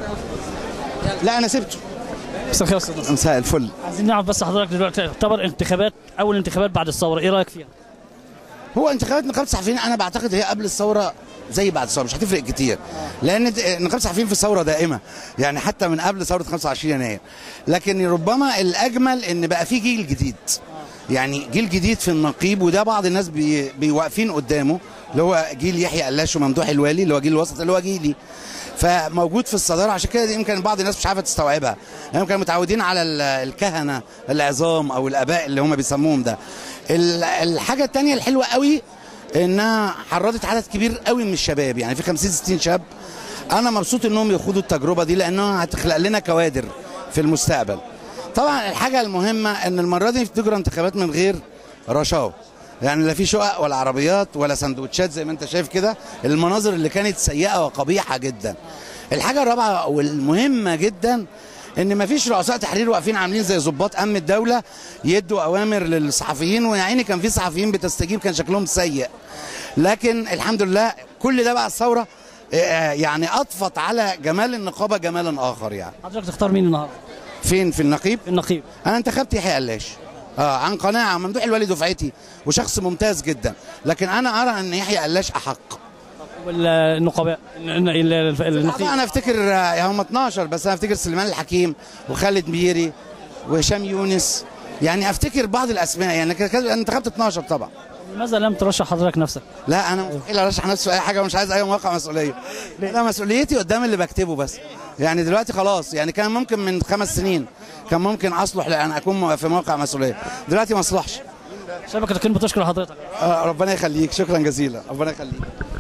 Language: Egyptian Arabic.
لا انا سبته مساء الخير يا استاذ مساء الفل عايزين نعرف بس حضرتك دلوقتي تعتبر انتخابات اول انتخابات بعد الثوره ايه رايك فيها؟ هو انتخابات نقابه الصحفيين انا بعتقد هي قبل الثوره زي بعد الثوره مش هتفرق كتير لان د- نقابه الصحفيين في الثوره دائمه يعني حتى من قبل ثوره 25 يناير لكن ربما الاجمل ان بقى في جيل جديد يعني جيل جديد في النقيب وده بعض الناس بي بيوقفين قدامه اللي هو جيل يحيى قلاش وممدوح الوالي اللي هو جيل الوسط اللي هو جيلي فموجود في الصداره عشان كده يمكن بعض الناس مش عارفه تستوعبها يعني كانوا متعودين على ال- الكهنه العظام او الاباء اللي هم بيسموهم ده ال- الحاجه الثانيه الحلوه قوي انها حرضت عدد كبير قوي من الشباب يعني في 50 60 شاب انا مبسوط انهم يخوضوا التجربه دي لانها هتخلق لنا كوادر في المستقبل طبعا الحاجه المهمه ان المره دي بتجرى انتخابات من غير رشاوى يعني لا في شقق ولا عربيات ولا سندوتشات زي ما انت شايف كده المناظر اللي كانت سيئه وقبيحه جدا الحاجه الرابعه والمهمه جدا ان مفيش رؤساء تحرير واقفين عاملين زي ضباط امن الدوله يدوا اوامر للصحفيين ويا عيني كان في صحفيين بتستجيب كان شكلهم سيء لكن الحمد لله كل ده بقى الثوره آه، يعني اضفت على جمال النقابه جمالا اخر يعني حضرتك تختار مين النهارده؟ فين في النقيب النقيب انا انتخبت يحيى قلاش اه عن قناعه ممدوح الوالي دفعتي وشخص ممتاز جدا لكن انا ارى ان يحيى قلاش احق والنقباء الن- ال- ال- النقيب طبعا انا افتكر آه، هم 12 بس انا افتكر سليمان الحكيم وخالد ميري وهشام يونس يعني افتكر بعض الاسماء يعني كده- كده انا انتخبت 12 طبعا لماذا لم ترشح حضرتك نفسك؟ لا انا مستحيل ارشح نفسي في اي حاجه ومش عايز اي موقع مسؤوليه لا مسؤوليتي قدام اللي بكتبه بس يعني دلوقتي خلاص يعني كان ممكن من خمس سنين كان ممكن اصلح لان اكون في موقع مسؤوليه دلوقتي ما اصلحش شبكه الكلمه بتشكر حضرتك آه، ربنا يخليك شكرا جزيلا ربنا يخليك